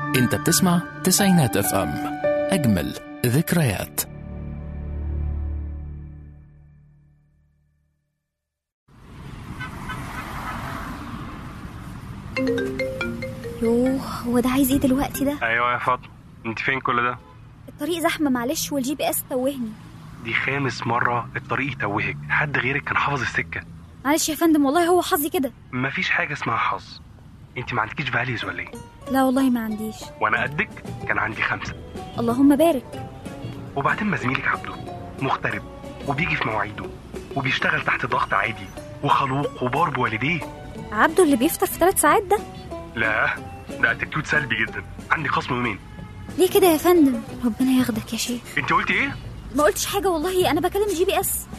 انت بتسمع تسعينات اف ام اجمل ذكريات يوه هو ده عايز ايه دلوقتي ده ايوه يا فاطمه انت فين كل ده الطريق زحمه معلش والجي بي اس توهني دي خامس مره الطريق يتوهك حد غيرك كان حافظ السكه معلش يا فندم والله هو حظي كده مفيش حاجه اسمها حظ انت ما عندكيش فاليوز ولا ايه لا والله ما عنديش وانا قدك كان عندي خمسه اللهم بارك وبعدين ما زميلك عبده مغترب وبيجي في مواعيده وبيشتغل تحت ضغط عادي وخلوق وبار بوالديه عبده اللي بيفطر في ثلاث ساعات ده لا ده اتيتيود سلبي جدا عندي خصم يومين ليه كده يا فندم ربنا ياخدك يا شيخ انت قلتي ايه ما قلتش حاجه والله انا بكلم جي بي اس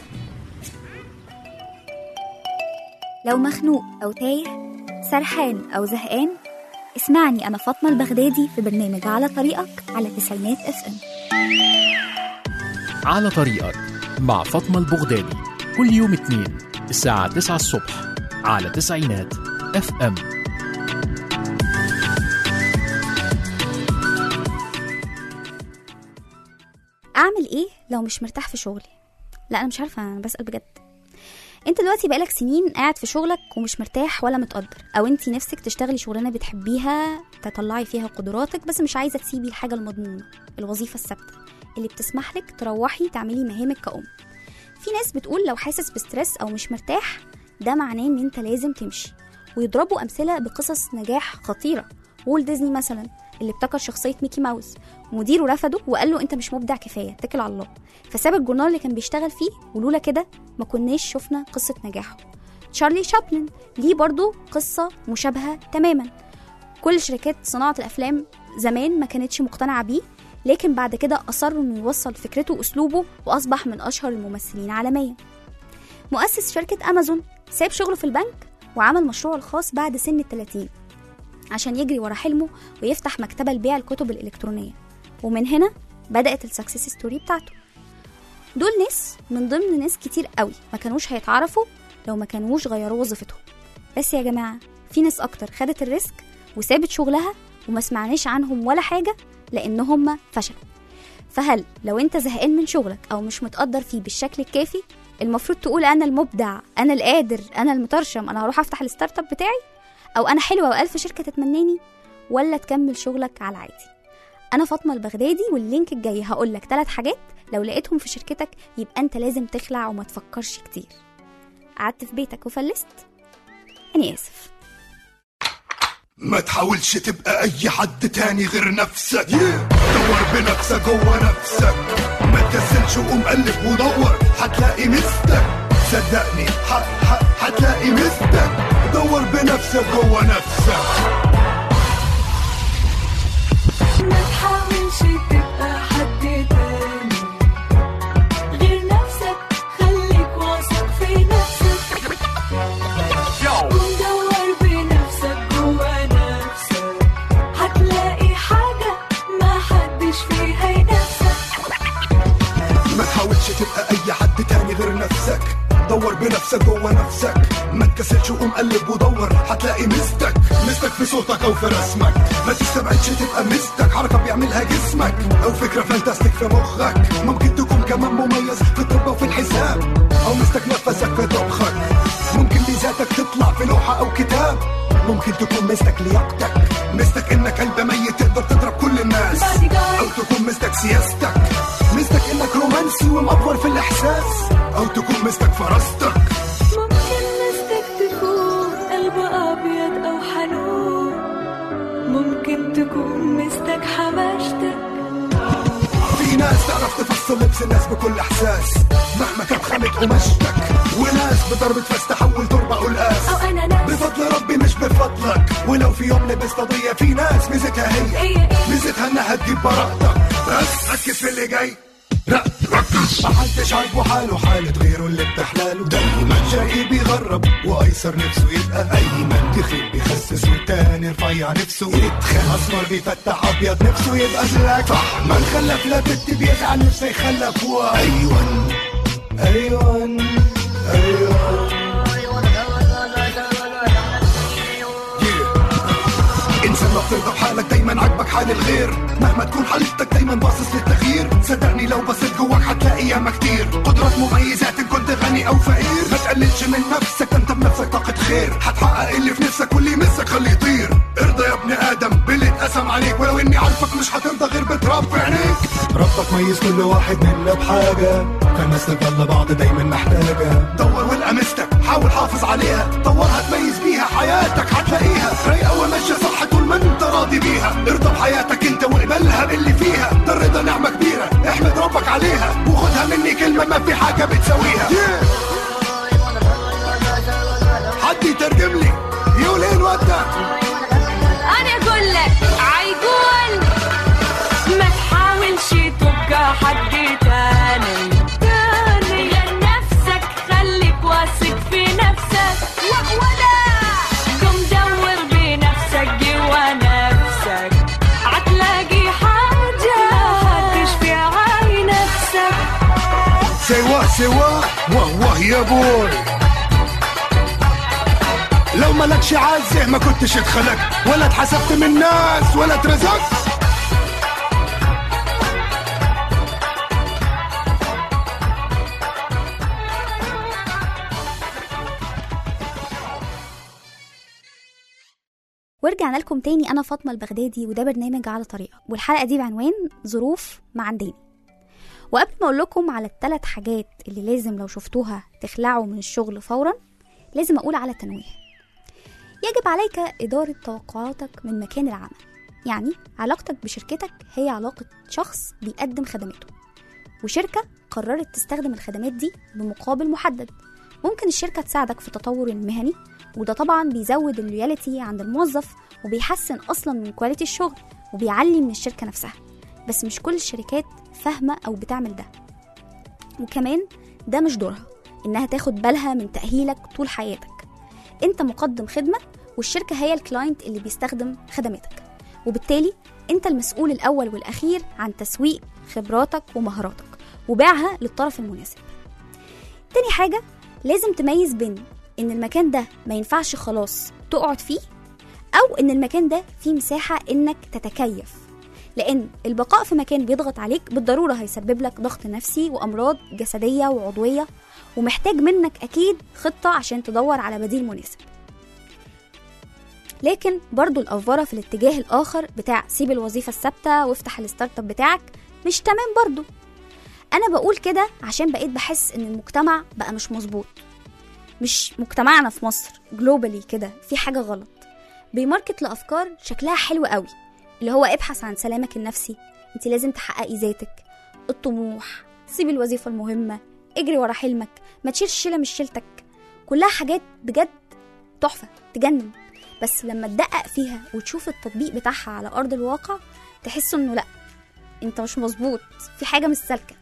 لو مخنوق او تايه سرحان او زهقان اسمعني انا فاطمه البغدادي في برنامج على طريقك على تسعينات اف ام على طريقك مع فاطمة البغدادي كل يوم اثنين الساعة 9 الصبح على تسعينات اف ام اعمل ايه لو مش مرتاح في شغلي لا انا مش عارفه انا بسال بجد انت دلوقتي بقالك سنين قاعد في شغلك ومش مرتاح ولا متقدر او انت نفسك تشتغلي شغلانه بتحبيها تطلعي فيها قدراتك بس مش عايزه تسيبي الحاجه المضمونه الوظيفه الثابته اللي بتسمح لك تروحي تعملي مهامك كأم في ناس بتقول لو حاسس بستريس او مش مرتاح ده معناه ان انت لازم تمشي ويضربوا امثله بقصص نجاح خطيره وول ديزني مثلا اللي ابتكر شخصيه ميكي ماوس ومديره رفضه وقال له انت مش مبدع كفايه اتكل على الله فساب الجورنال اللي كان بيشتغل فيه ولولا كده ما كناش شفنا قصه نجاحه تشارلي شابلن ليه برضو قصه مشابهه تماما كل شركات صناعه الافلام زمان ما كانتش مقتنعه بيه لكن بعد كده اصر انه يوصل فكرته واسلوبه واصبح من اشهر الممثلين عالميا مؤسس شركه امازون ساب شغله في البنك وعمل مشروعه الخاص بعد سن الثلاثين عشان يجري ورا حلمه ويفتح مكتبة لبيع الكتب الإلكترونية ومن هنا بدأت السكسس ستوري بتاعته دول ناس من ضمن ناس كتير قوي ما كانوش هيتعرفوا لو ما كانوش غيروا وظيفتهم بس يا جماعة في ناس أكتر خدت الريسك وسابت شغلها وما سمعناش عنهم ولا حاجة لأن هم فشلوا فهل لو انت زهقان من شغلك أو مش متقدر فيه بالشكل الكافي المفروض تقول أنا المبدع أنا القادر أنا المترشم أنا هروح أفتح الستارت اب بتاعي أو أنا حلوة وألف شركة تتمناني ولا تكمل شغلك على العادي أنا فاطمة البغدادي واللينك الجاي هقول لك ثلاث حاجات لو لقيتهم في شركتك يبقى أنت لازم تخلع وما تفكرش كتير قعدت في بيتك وفلست أنا آسف ما تحاولش تبقى اي حد تاني غير نفسك دور بنفسك جوه نفسك ما تكسلش وقوم قلب ودور هتلاقي مستك صدقني ح- ح- هتلاقي مستك دور بنفسك جوه نفسك ما تحاولش تبقى حد تاني غير نفسك خليك واثق في نفسك ودور بنفسك جوا نفسك هتلاقي حاجة ما حدش فيها ينافسك ما تحاولش تبقى اي حد تاني غير نفسك دور بنفسك جوه نفسك ما تكسلش وقوم قلب ودور هتلاقي مستك مستك في صوتك او في رسمك ما تستبعدش تبقى مستك حركه بيعملها جسمك او فكره فانتاستيك في مخك ممكن تكون كمان مميز في الطب وفي الحساب او مستك نفسك في طبخك ممكن ميزاتك تطلع في لوحه او كتاب ممكن تكون مستك لياقتك مستك انك قلب ميت تقدر تضرب كل الناس او تكون مستك سياستك مستك انك رومانسي ومأفور في الاحساس او تكون مستك فراستك ممكن مستك تكون قلب أبيض أو حنون ممكن تكون مستك حماشتك في ناس تعرف تفصل لبس الناس بكل احساس مهما كانت خامة قماشتك وناس بضربة فاس تحول تربة قلقاس أو أنا ناس بفضل ربي مش بفضلك ولو في يوم لبست قضية في ناس ميزتها هي هي إيه ميزتها انها تجيب براءتك بس ركز في اللي جاي لا ركز محدش عاجبه حاله حالة غيره اللي بتحلاله دايما شقي بيغرب وايسر نفسه يبقى ايمن تخيل بيخسس والتاني رفيع نفسه يتخن اسمر بيفتح ابيض نفسه يبقى بلاك صح ما نخلف لا بنت بيزعل نفسه يخلف وايون ايون ايون Yeah. انسى اللي تعرف ترضى بحالك دايما عاجبك حال الغير مهما تكون حالتك دايما باصص للتغيير صدقني لو بصيت جواك هتلاقي ياما كتير قدرات مميزات ان كنت غني او فقير ما تقللش من نفسك ده انت بنفسك طاقة خير هتحقق اللي في نفسك واللي يمسك خليه يطير ارضى يا ابن ادم باللي اتقسم عليك ولو اني عارفك مش هترضى غير بتراب في عينيك ربك ميز كل واحد منا بحاجة فالناس تضل بعض دايما محتاجة دور والقى مستك حاول حافظ عليها طورها تميز بيها حياتك هتلاقيها رايقة وماشية صح طول ما انت راضي بيها ارضى بحياتك انت واقبلها باللي فيها ده الرضا نعمة كبيرة احمد ربك عليها وخدها مني كلمة ما في حاجة بتساويها yeah. حد يترجم لي يقول ايه الواد ده انا اقول لك عيقول ما تحاولش تبقى حد تاني تاني لنفسك خليك واثق في نفسك ولا قم دور بنفسك جوا نفسك هتلاقي حاجة هتشفي عاي نفسك سوا سوا واه واه يا بوي لو مالكش عزه ما كنتش اتخلقت ولا اتحسبت من الناس ولا اترزقت ورجعنا لكم تاني انا فاطمه البغدادي وده برنامج على طريقه والحلقه دي بعنوان ظروف معنداني وقبل ما اقول لكم على الثلاث حاجات اللي لازم لو شفتوها تخلعوا من الشغل فورا لازم اقول على التنويه يجب عليك اداره توقعاتك من مكان العمل يعني علاقتك بشركتك هي علاقه شخص بيقدم خدماته وشركه قررت تستخدم الخدمات دي بمقابل محدد ممكن الشركه تساعدك في التطور المهني وده طبعا بيزود اللويالتي عند الموظف وبيحسن اصلا من كواليتي الشغل وبيعلي من الشركه نفسها بس مش كل الشركات فاهمه او بتعمل ده وكمان ده مش دورها انها تاخد بالها من تاهيلك طول حياتك انت مقدم خدمه والشركه هي الكلاينت اللي بيستخدم خدماتك وبالتالي انت المسؤول الاول والاخير عن تسويق خبراتك ومهاراتك وبيعها للطرف المناسب تاني حاجه لازم تميز بين ان المكان ده ما ينفعش خلاص تقعد فيه او ان المكان ده فيه مساحه انك تتكيف لان البقاء في مكان بيضغط عليك بالضروره هيسبب لك ضغط نفسي وامراض جسديه وعضويه ومحتاج منك اكيد خطه عشان تدور على بديل مناسب لكن برضو الأفورة في الاتجاه الآخر بتاع سيب الوظيفة الثابتة وافتح الستارت اب بتاعك مش تمام برضو أنا بقول كده عشان بقيت بحس إن المجتمع بقى مش مظبوط مش مجتمعنا في مصر جلوبالي كده في حاجة غلط بيماركت لأفكار شكلها حلو قوي اللي هو ابحث عن سلامك النفسي انت لازم تحققي ذاتك الطموح سيبي الوظيفة المهمة اجري ورا حلمك ما تشيلش شيلة مش شيلتك كلها حاجات بجد تحفة تجنن بس لما تدقق فيها وتشوف التطبيق بتاعها على أرض الواقع تحس إنه لأ أنت مش مظبوط في حاجة مش سالكة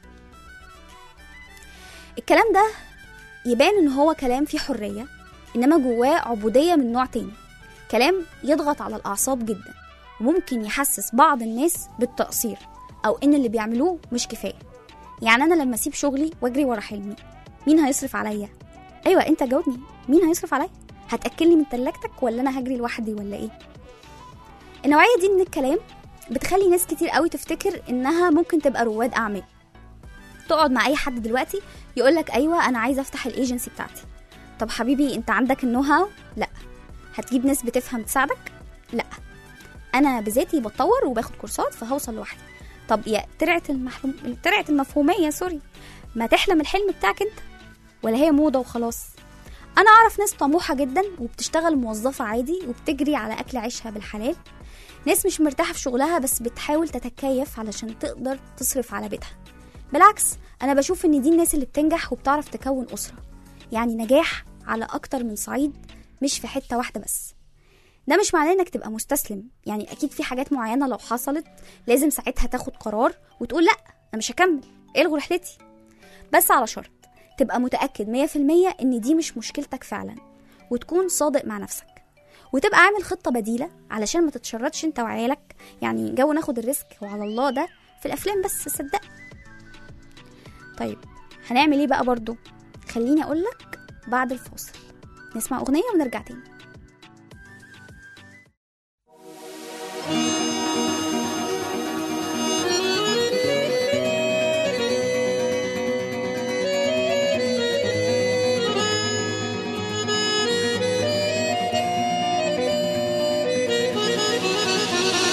الكلام ده يبان إن هو كلام فيه حرية إنما جواه عبودية من نوع تاني كلام يضغط على الأعصاب جدا وممكن يحسس بعض الناس بالتقصير أو إن اللي بيعملوه مش كفاية يعني أنا لما أسيب شغلي وأجري ورا حلمي مين هيصرف عليا؟ أيوة أنت جاوبني مين هيصرف عليا؟ هتاكلني من تلاجتك ولا انا هجري لوحدي ولا ايه النوعيه دي من الكلام بتخلي ناس كتير قوي تفتكر انها ممكن تبقى رواد اعمال تقعد مع اي حد دلوقتي يقولك ايوه انا عايزه افتح الايجنسي بتاعتي طب حبيبي انت عندك النو هاو لا هتجيب ناس بتفهم تساعدك لا انا بذاتي بتطور وباخد كورسات فهوصل لوحدي طب يا ترعه المحلوم ترعه المفهوميه سوري ما تحلم الحلم بتاعك انت ولا هي موضه وخلاص انا اعرف ناس طموحه جدا وبتشتغل موظفه عادي وبتجري على اكل عيشها بالحلال ناس مش مرتاحه في شغلها بس بتحاول تتكيف علشان تقدر تصرف على بيتها بالعكس انا بشوف ان دي الناس اللي بتنجح وبتعرف تكون اسره يعني نجاح على اكتر من صعيد مش في حته واحده بس ده مش معناه انك تبقى مستسلم يعني اكيد في حاجات معينه لو حصلت لازم ساعتها تاخد قرار وتقول لا انا مش هكمل الغوا رحلتي بس على شرط تبقى متأكد 100% إن دي مش مشكلتك فعلا وتكون صادق مع نفسك وتبقى عامل خطة بديلة علشان ما تتشردش انت وعيالك يعني جو ناخد الريسك وعلى الله ده في الأفلام بس صدق طيب هنعمل ايه بقى برضو خليني أقولك بعد الفاصل نسمع أغنية ونرجع تاني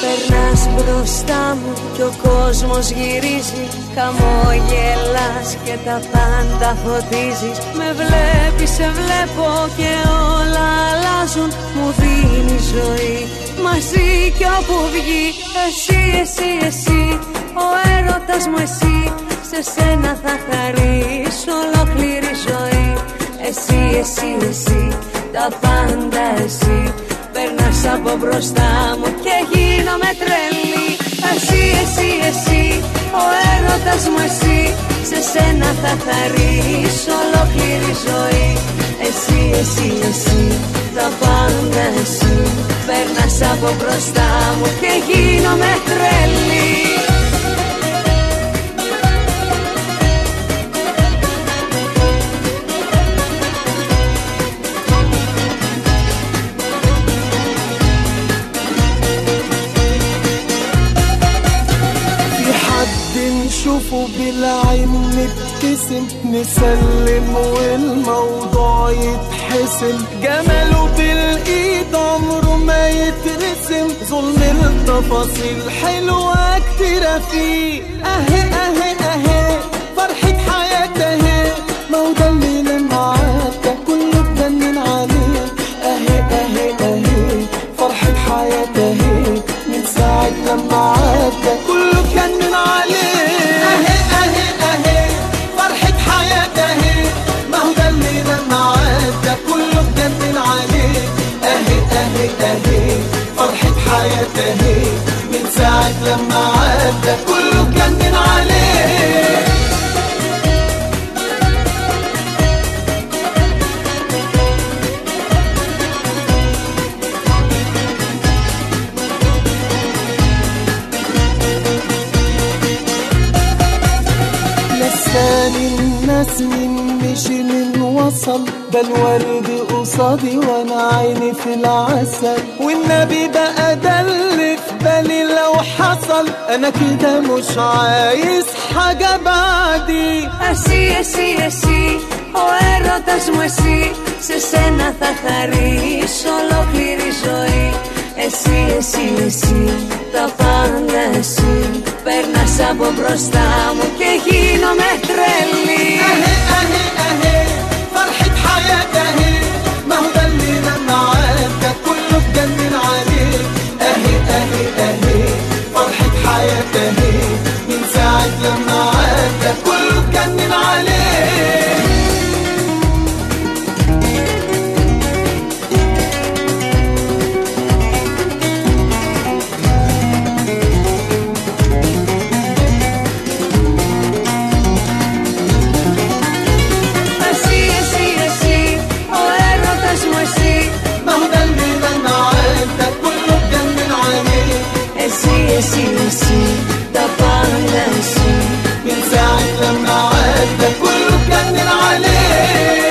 Περνάς μπροστά μου και ο κόσμος γυρίζει Χαμόγελας και τα πάντα φωτίζεις Με βλέπεις, σε βλέπω και όλα αλλάζουν Μου δίνει ζωή μαζί κι όπου βγει Εσύ, εσύ, εσύ, ο έρωτας μου εσύ Σε σένα θα χαρίσω ολόκληρη ζωή Εσύ, εσύ, εσύ, τα πάντα εσύ Περνάς από μπροστά μου και γίνομαι τρελή Εσύ, εσύ, εσύ, ο έρωτας μου εσύ Σε σένα θα χαρίσω ολόκληρη ζωή Εσύ, εσύ, εσύ, τα πάντα εσύ Περνάς από μπροστά μου και γίνομαι τρελή في حد نشوفه بالعين نبتسم نسلم والموضوع يتحسم جماله بالايد عمره ما يترسم ظلم التفاصيل حلوة كتيرة فيه اهي اهي اهي فرحة حياة اهي ما هو ده اللي لما عدى كله اتجنن عليه اهي اهي اهي فرحة حياة اهي من ساعة لما عدى كله اتجنن عليه اهي اهي اهي فرحة حياة اهي ما هو ده اللي لما عدى كله اتجنن عليه اهي اهي اهي فرحة حياة اهي من ساعة لما عدى كله اتجنن عليه لساني الناس من مشي من وصل ده الورد قصادي وانا عيني في العسل والنبي بقى ده اللي في بالي لو حصل انا كده مش عايز حاجة بعدي Εσύ, εσύ, εσύ, ο έρωτας μου εσύ Σε σένα θα χαρίσω ολόκληρη ζωή Εσύ, εσύ, εσύ, τα πάντα εσύ Περνάς από μπροστά μου και γίνομαι τρελή اهي اهي اهي فرحة حياة اهي ما هو ده اللي لما عدى كله اتجنن عليه اهي اهي اهي فرحة حياة اهي من ساعة لما عدى كله اتجنن عليه Εσύ, εσύ, εσύ, ο έρωτας μου εσύ ما هو ده اللي لما عدى كله اتجنن عليه Εσύ, εσύ, εσύ, τα πάντα εσύ من ساعة لما عدى كله اتجنن عليه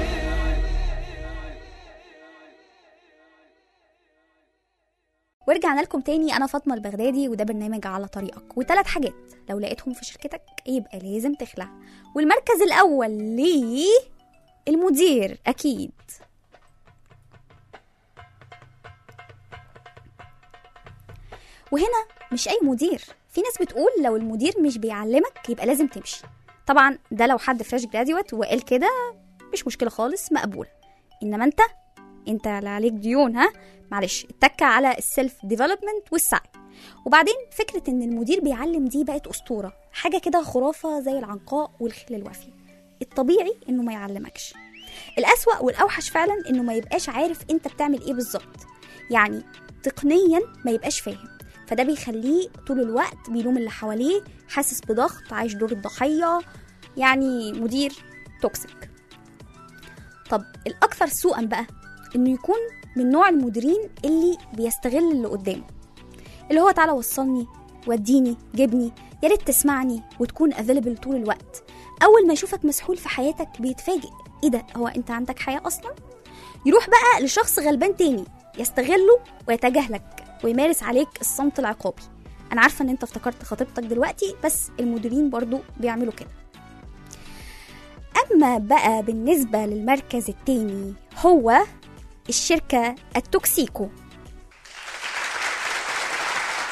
ورجعنا لكم تاني انا فاطمه البغدادي وده برنامج على طريقك وثلاث حاجات لو لقيتهم في شركتك يبقى لازم تخلع والمركز الاول ليه المدير اكيد وهنا مش اي مدير في ناس بتقول لو المدير مش بيعلمك يبقى لازم تمشي طبعا ده لو حد فريش جراديوت وقال كده مش مشكله خالص مقبوله انما انت انت اللي عليك ديون ها معلش اتك على السيلف ديفلوبمنت والسعي وبعدين فكرة ان المدير بيعلم دي بقت اسطورة حاجة كده خرافة زي العنقاء والخل الوفي الطبيعي انه ما يعلمكش الأسوأ والأوحش فعلا انه ما يبقاش عارف انت بتعمل ايه بالظبط يعني تقنيا ما يبقاش فاهم فده بيخليه طول الوقت بيلوم اللي حواليه حاسس بضغط عايش دور الضحية يعني مدير توكسيك طب الأكثر سوءا بقى انه يكون من نوع المديرين اللي بيستغل اللي قدامه اللي هو تعالى وصلني وديني جبني يا ريت تسمعني وتكون افيلبل طول الوقت اول ما يشوفك مسحول في حياتك بيتفاجئ ايه ده هو انت عندك حياه اصلا يروح بقى لشخص غلبان تاني يستغله ويتجاهلك ويمارس عليك الصمت العقابي انا عارفه ان انت افتكرت خطيبتك دلوقتي بس المديرين برضو بيعملوا كده اما بقى بالنسبه للمركز التاني هو الشركه التوكسيكو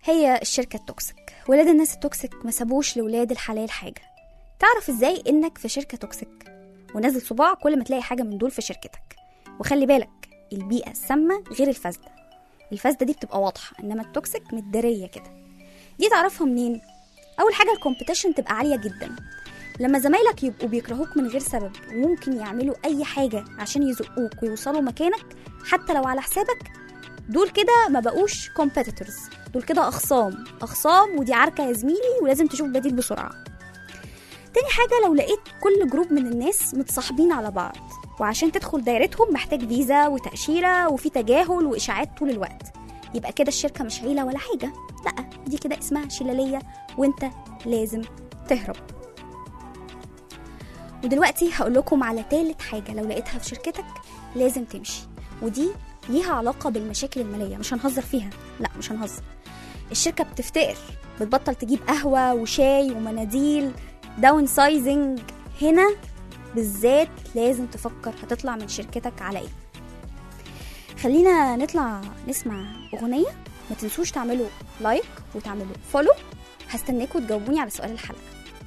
هي الشركة التوكسيك ولاد الناس التوكسيك ما سابوش لولاد الحلال حاجة تعرف ازاي انك في شركة توكسيك ونزل صباع كل ما تلاقي حاجة من دول في شركتك وخلي بالك البيئة السامة غير الفاسدة الفاسدة دي بتبقى واضحة انما التوكسيك متدارية كده دي تعرفها منين اول حاجة الكومبيتيشن تبقى عالية جدا لما زمايلك يبقوا بيكرهوك من غير سبب وممكن يعملوا اي حاجة عشان يزقوك ويوصلوا مكانك حتى لو على حسابك دول كده ما بقوش كومبيتيتورز دول كده اخصام اخصام ودي عركه يا زميلي ولازم تشوف بديل بسرعه تاني حاجه لو لقيت كل جروب من الناس متصاحبين على بعض وعشان تدخل دايرتهم محتاج فيزا وتاشيره وفي تجاهل واشاعات طول الوقت يبقى كده الشركه مش عيله ولا حاجه لا دي كده اسمها شلاليه وانت لازم تهرب ودلوقتي هقول لكم على تالت حاجه لو لقيتها في شركتك لازم تمشي ودي ليها علاقة بالمشاكل المالية مش هنهزر فيها لا مش هنهزر الشركة بتفتقر بتبطل تجيب قهوة وشاي ومناديل داون سايزنج هنا بالذات لازم تفكر هتطلع من شركتك على ايه خلينا نطلع نسمع أغنية ما تنسوش تعملوا لايك وتعملوا فولو هستناكم تجاوبوني على سؤال الحلقة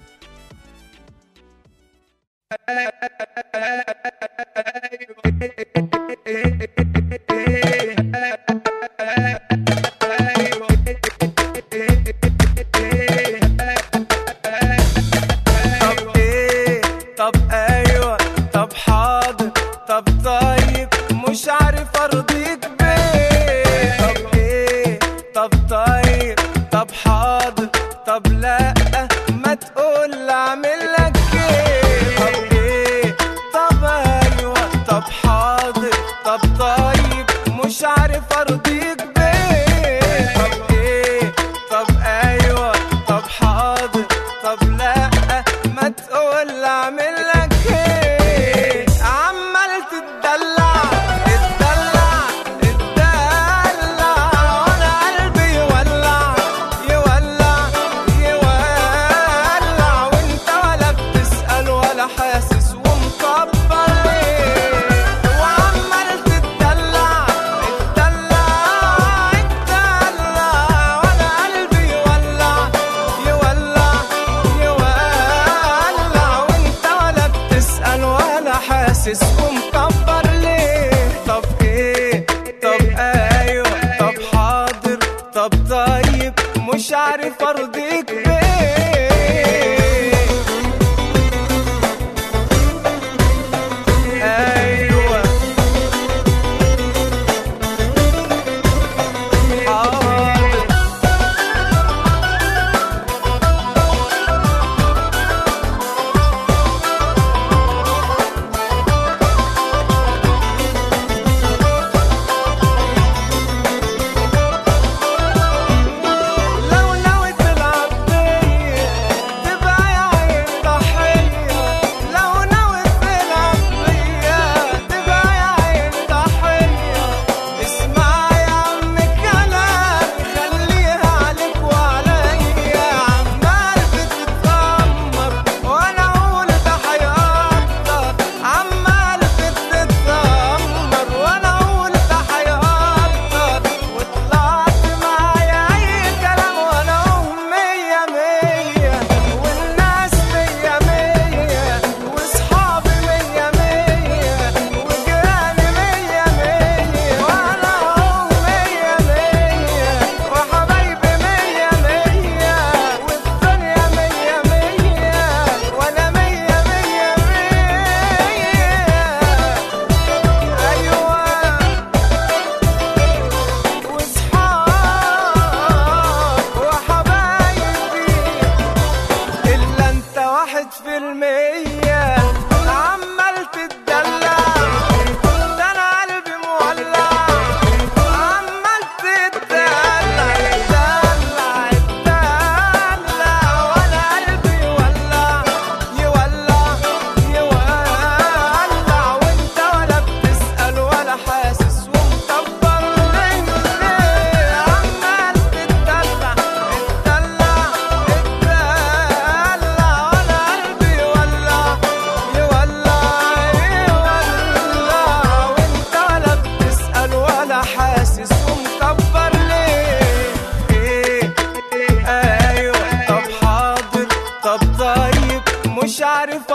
طب ايه طب ايوه طب حاضر طب طيب مش عارف ارضيك بيه طب ايه طب طيب طب حاضر طب لا ما تقول اعمل لك ايه طب ايه طب ايوه طب حاضر طب طيب مش عارف ارضيك بيه طب ايه طب ايوه طب حاضر طب لا ما تقول اعمل لك ايه عمال تتدلع تتدلع تتدلع وانا قلبي يولع يولع يولع وانت ولا بتسأل ولا حاسس ومكبر ليه وعمال تتدلع تتدلع تتدلع وانا قلبي يولع يولع يولع وانت ولا بتسأل ولا حاسس ومكبر ليه طب ايه طب ايوه طب حاضر طب طيب مش عارف ارضيك بيه ايوه حاضر لو نويت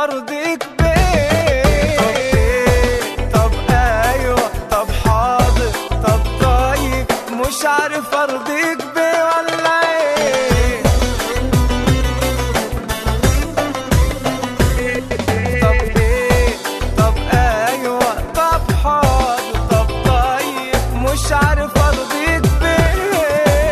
ارضيك بيه طب ايه طب ايوه طب حاضر طب طيب مش عارف ارضيك بيه ولا ايه طب ايه طب ايوه طب حاضر طب طيب مش عارف ارضيك بيه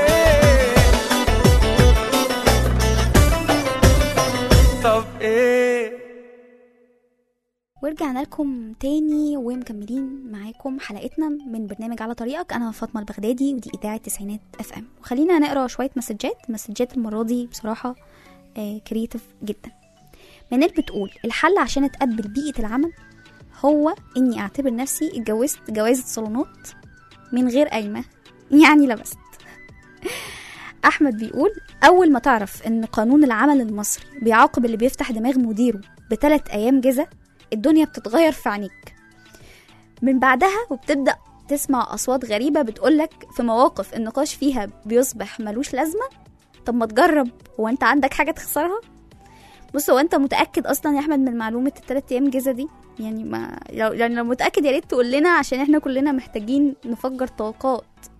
طب ايه ورجعنا لكم تاني ومكملين معاكم حلقتنا من برنامج على طريقك انا فاطمه البغدادي ودي اذاعه تسعينات اف ام وخلينا نقرا شويه مسجات مسجات المره دي بصراحه كرييتيف جدا منال بتقول الحل عشان اتقبل بيئه العمل هو اني اعتبر نفسي اتجوزت جوازه صالونات من غير قايمه يعني لبست احمد بيقول اول ما تعرف ان قانون العمل المصري بيعاقب اللي بيفتح دماغ مديره بثلاث ايام جزا الدنيا بتتغير في عينيك من بعدها وبتبدا تسمع اصوات غريبه بتقولك في مواقف النقاش فيها بيصبح ملوش لازمه طب ما تجرب هو انت عندك حاجه تخسرها بص هو انت متاكد اصلا يا احمد من معلومه الثلاث ايام جزا دي يعني ما لو يعني لو متاكد يا ريت تقول لنا عشان احنا كلنا محتاجين نفجر طاقات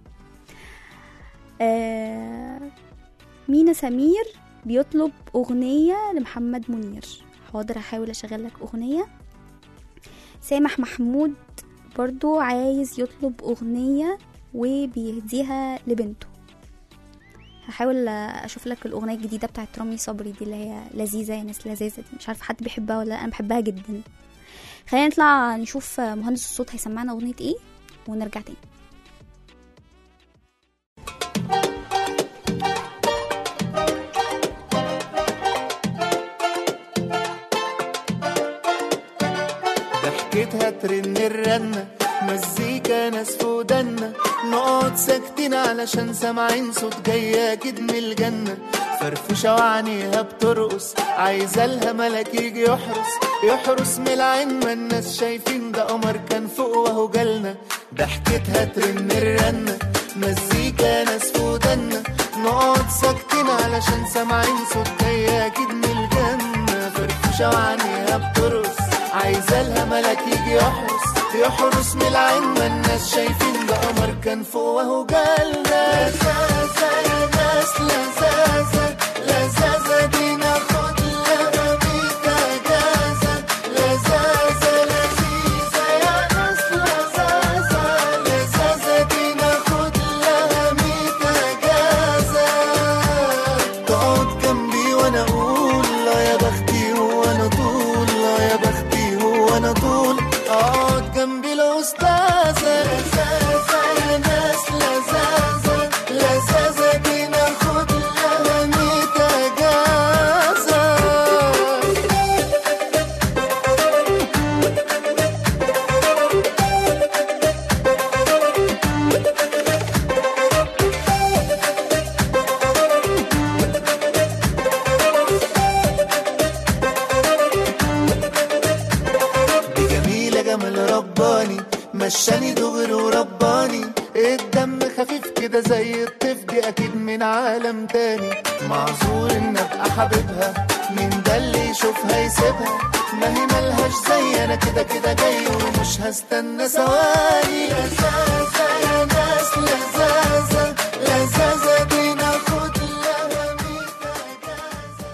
آه مينا سمير بيطلب أغنية لمحمد منير حاضر هحاول أشغل لك أغنية سامح محمود برضو عايز يطلب أغنية وبيهديها لبنته هحاول أشوف لك الأغنية الجديدة بتاعت رامي صبري دي اللي هي لذيذة يا ناس لذيذة دي مش عارفة حد بيحبها ولا لأ أنا بحبها جدا خلينا نطلع نشوف مهندس الصوت هيسمعنا أغنية إيه ونرجع تاني ضحكتها ترن الرنة مزيكا ناس في ودنا نقعد ساكتين علشان سامعين صوت جاي اكيد من الجنة فرفوشة وعينيها بترقص عايزة لها ملك يجي يحرس يحرس من العين ما الناس شايفين ده قمر كان فوق وهو جالنا ضحكتها ترن الرنة مزيكا ناس في ودنا نقعد ساكتين علشان سامعين صوت جاي اكيد من الجنة فرفوشة وعينيها بترقص عايزة لها ملك يجي يحرس يحرس من العين ما الناس شايفين ده قمر كان فوق وهو جالنا لزازة يا ناس لزازة لزازة دي ناخد لها ميتا جازة لزازة لذيذة يا ناس لزازة لزازة دي ناخد لها ميتا جازة تقعد جنبي وانا اقول لا يا بختي وانا طول لا يا بختي وانا طول اقعد جنبي الاستاذة لزازة يا ناس لزازة لزازة دي ناخد لها ميتا جازة دي جميلة جمال رباني مشاني دغري ورباني الدم خفيف كده زي الطيف دي اكيد من عالم تاني معذور ان ابقى حبيبها مين ده اللي يشوفها يسيبها ما هي ملهاش زي انا كده كده جاي ومش هستنى ثواني لزازة يا ناس لزازة لزازة دي ناخد لها ميتا جازة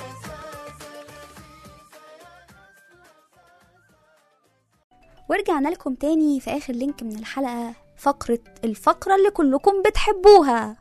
ورجعنا لكم تاني في آخر لينك من الحلقة فقرة الفقرة اللي كلكم بتحبوها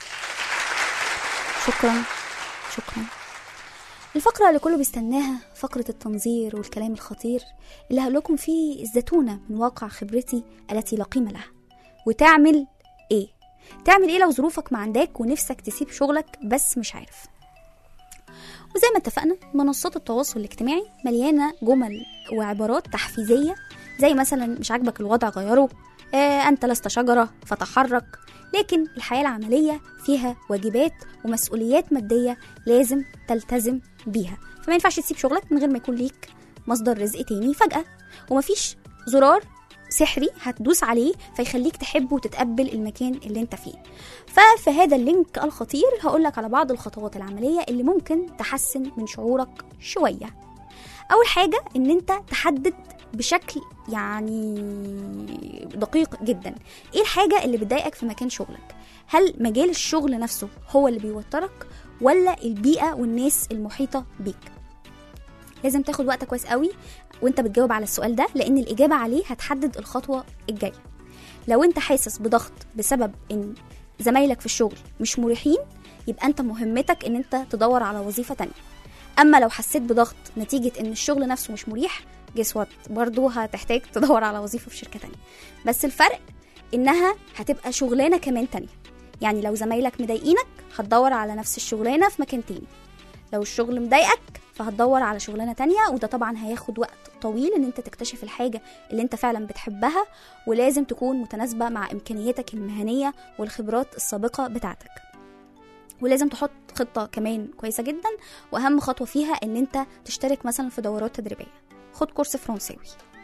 شكرا شكرا الفقرة اللي كله بيستناها فقرة التنظير والكلام الخطير اللي هقول لكم فيه الزتونة من واقع خبرتي التي لا قيمة لها وتعمل ايه تعمل ايه لو ظروفك ما عندك ونفسك تسيب شغلك بس مش عارف وزي ما اتفقنا منصات التواصل الاجتماعي مليانة جمل وعبارات تحفيزية زي مثلا مش عاجبك الوضع غيره آه أنت لست شجرة فتحرك لكن الحياة العملية فيها واجبات ومسؤوليات مادية لازم تلتزم بيها فما ينفعش تسيب شغلك من غير ما يكون ليك مصدر رزق تاني فجأة ومفيش زرار سحري هتدوس عليه فيخليك تحب وتتقبل المكان اللي انت فيه ففي هذا اللينك الخطير هقولك على بعض الخطوات العملية اللي ممكن تحسن من شعورك شوية اول حاجه ان انت تحدد بشكل يعني دقيق جدا ايه الحاجه اللي بتضايقك في مكان شغلك هل مجال الشغل نفسه هو اللي بيوترك ولا البيئه والناس المحيطه بيك لازم تاخد وقت كويس قوي وانت بتجاوب على السؤال ده لان الاجابه عليه هتحدد الخطوه الجايه لو انت حاسس بضغط بسبب ان زمايلك في الشغل مش مريحين يبقى انت مهمتك ان انت تدور على وظيفه تانية اما لو حسيت بضغط نتيجه ان الشغل نفسه مش مريح جس وات برضه هتحتاج تدور على وظيفه في شركه تانية بس الفرق انها هتبقى شغلانه كمان تانية يعني لو زمايلك مضايقينك هتدور على نفس الشغلانه في مكان تاني لو الشغل مضايقك فهتدور على شغلانه تانية وده طبعا هياخد وقت طويل ان انت تكتشف الحاجه اللي انت فعلا بتحبها ولازم تكون متناسبه مع امكانياتك المهنيه والخبرات السابقه بتاعتك ولازم تحط خطه كمان كويسه جدا واهم خطوه فيها ان انت تشترك مثلا في دورات تدريبيه خد كورس فرنساوي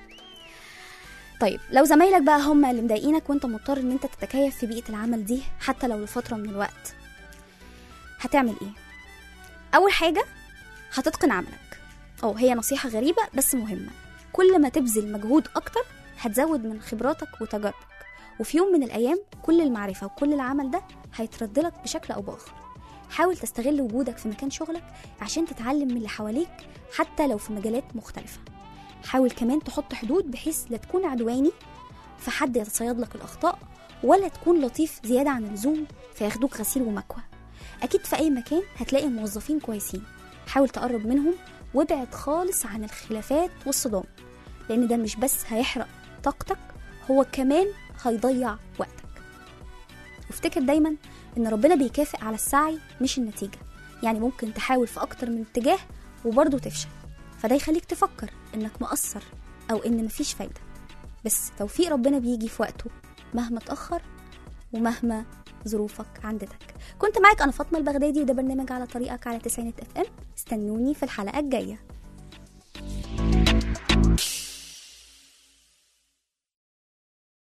طيب لو زمايلك بقى هم اللي مضايقينك وانت مضطر ان انت تتكيف في بيئه العمل دي حتى لو لفتره من الوقت هتعمل ايه اول حاجه هتتقن عملك اه هي نصيحه غريبه بس مهمه كل ما تبذل مجهود اكتر هتزود من خبراتك وتجاربك وفي يوم من الايام كل المعرفه وكل العمل ده هيترد لك بشكل او باخر حاول تستغل وجودك في مكان شغلك عشان تتعلم من اللي حواليك حتى لو في مجالات مختلفه حاول كمان تحط حدود بحيث لا تكون عدواني فحد يتصيد لك الاخطاء ولا تكون لطيف زياده عن اللزوم فياخدوك غسيل ومكوى اكيد في اي مكان هتلاقي موظفين كويسين حاول تقرب منهم وابعد خالص عن الخلافات والصدام لان ده مش بس هيحرق طاقتك هو كمان هيضيع وقتك وافتكر دايما ان ربنا بيكافئ على السعي مش النتيجة يعني ممكن تحاول في اكتر من اتجاه وبرضه تفشل فده يخليك تفكر انك مقصر او ان مفيش فايدة بس توفيق ربنا بيجي في وقته مهما تأخر ومهما ظروفك عندتك كنت معاك انا فاطمه البغدادي وده برنامج على طريقك على تسعينات اف ام استنوني في الحلقه الجايه